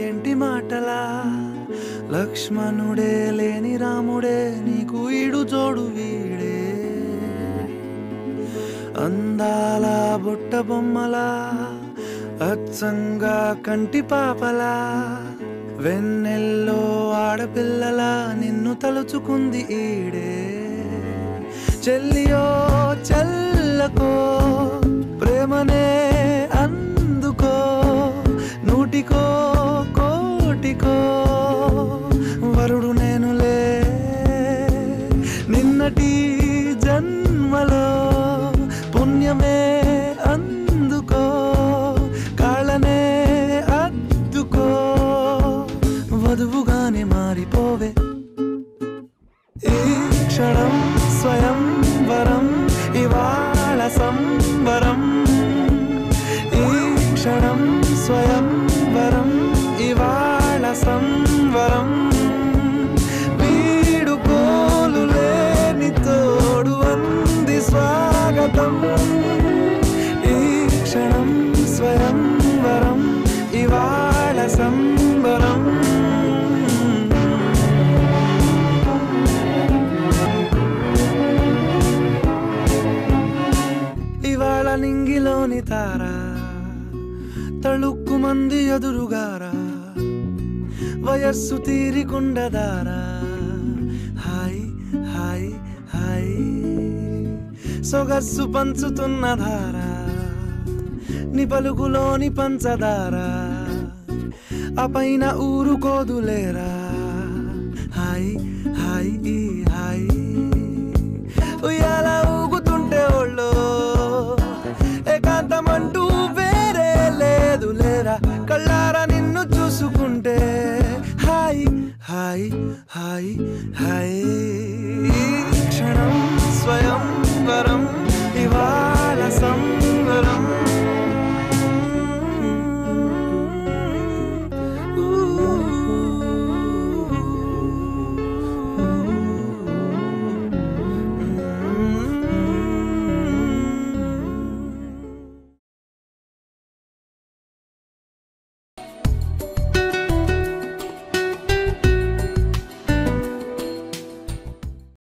ఏంటి మాటలా లక్ష్మణుడే లేని రాముడే నీకు ఈడు జోడు వీడే అందాల బుట్ట బొమ్మలా అచ్చంగా కంటి పాపలా వెన్నెల్లో ఆడపిల్లలా నిన్ను తలుచుకుంది ఈడే చెల్లియో చల్లకో ప్రేమనే అందుకో నూటికో కోటికో వరుడు నేనులే నిన్నటి జన్మలో పుణ్యమే అందుకో కాళ్ళనే అద్దుకో వధువుగానే మారిపోవే ఈ క్షణం స్వయం వరం ఇవాళ సంబరం ఈ క్షణం స్వయం వరం ఇవాళ సంవరం వీడుకోలు లేని తోడు అంది స్వాగతం ఈ క్షణం స్వయం వరం ఇవాళ సంబరం ఇవాళ నింగిలోని తార తళుక్కు మంది ఎదురుగారా వయస్సు తీరికుండదారా హాయ్ హాయ్ హాయ్ సొగస్సు పంచుతున్న ధార నీ పలుకులోని పంచదార ఆ పైన ఊరుకోదులేరా హాయ్ హాయ్ ఈ హాయ్ ఉయ్యాల ఊగుతుంటే ఒళ్ళు ఏకాంతం అంటూ వేరే లేదు లేరా కళ్ళారా నిన్ను చూసుకుంటే హాయ్ హాయ్ హాయ్ హాయ్ ఈ క్షణం స్వయం వరం ఇవాళ సం